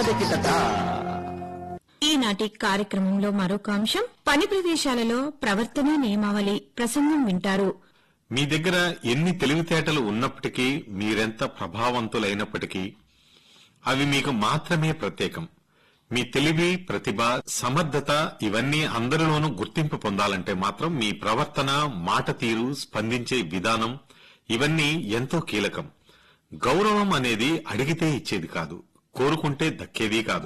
ఈనాటి కార్యక్రమంలో మరొక అంశం పని ప్రదేశాలలో ప్రవర్తన నియమావళి ప్రసంగం వింటారు మీ దగ్గర ఎన్ని తెలివితేటలు ఉన్నప్పటికీ మీరెంత ప్రభావవంతులైనప్పటికీ అవి మీకు మాత్రమే ప్రత్యేకం మీ తెలివి ప్రతిభ సమర్థత ఇవన్నీ అందరిలోనూ గుర్తింపు పొందాలంటే మాత్రం మీ ప్రవర్తన మాట తీరు స్పందించే విధానం ఇవన్నీ ఎంతో కీలకం గౌరవం అనేది అడిగితే ఇచ్చేది కాదు కోరుకుంటే దక్కేది కాదు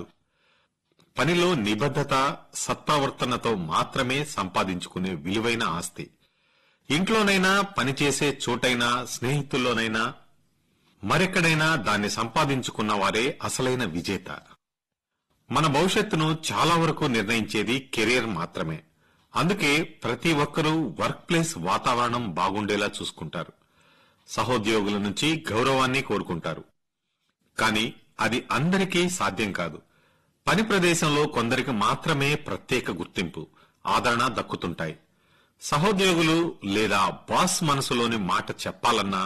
పనిలో నిబద్ధత సత్ప్రవర్తనతో మాత్రమే సంపాదించుకునే విలువైన ఆస్తి ఇంట్లోనైనా పనిచేసే చోటైనా స్నేహితుల్లోనైనా మరెక్కడైనా దాన్ని సంపాదించుకున్న వారే అసలైన విజేత మన భవిష్యత్తును చాలా వరకు నిర్ణయించేది కెరీర్ మాత్రమే అందుకే ప్రతి ఒక్కరూ వర్క్ ప్లేస్ వాతావరణం బాగుండేలా చూసుకుంటారు సహోద్యోగుల నుంచి గౌరవాన్ని కోరుకుంటారు కానీ అది అందరికీ సాధ్యం కాదు పని ప్రదేశంలో కొందరికి మాత్రమే ప్రత్యేక గుర్తింపు ఆదరణ దక్కుతుంటాయి సహోద్యోగులు లేదా బాస్ మనసులోని మాట చెప్పాలన్నా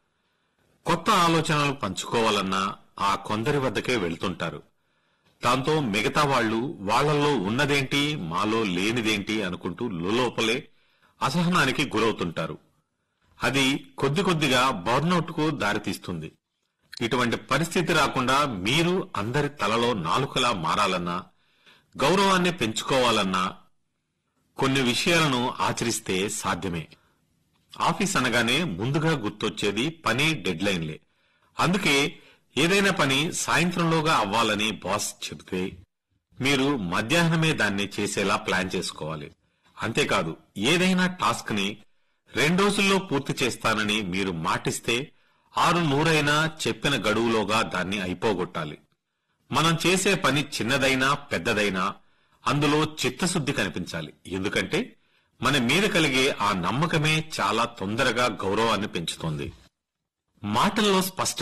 కొత్త ఆలోచనలు పంచుకోవాలన్నా ఆ కొందరి వద్దకే వెళ్తుంటారు దాంతో మిగతా వాళ్ళు వాళ్ళల్లో ఉన్నదేంటి మాలో లేనిదేంటి అనుకుంటూ లోపలే అసహనానికి గురవుతుంటారు అది కొద్ది కొద్దిగా బర్నౌట్ కు దారితీస్తుంది ఇటువంటి పరిస్థితి రాకుండా మీరు అందరి తలలో నాలుకలా మారాలన్నా గౌరవాన్ని పెంచుకోవాలన్నా కొన్ని విషయాలను ఆచరిస్తే సాధ్యమే ఆఫీస్ అనగానే ముందుగా గుర్తొచ్చేది పని డెడ్ లైన్లే అందుకే ఏదైనా పని సాయంత్రంలోగా అవ్వాలని బాస్ చెబితే మీరు మధ్యాహ్నమే దాన్ని చేసేలా ప్లాన్ చేసుకోవాలి అంతేకాదు ఏదైనా టాస్క్ ని రెండు రోజుల్లో పూర్తి చేస్తానని మీరు మాటిస్తే ఆరు నూరైనా చెప్పిన గడువులోగా దాన్ని అయిపోగొట్టాలి మనం చేసే పని చిన్నదైనా పెద్దదైనా అందులో చిత్తశుద్ధి కనిపించాలి ఎందుకంటే మన మీద కలిగే ఆ నమ్మకమే చాలా తొందరగా గౌరవాన్ని పెంచుతోంది మాటల్లో స్పష్ట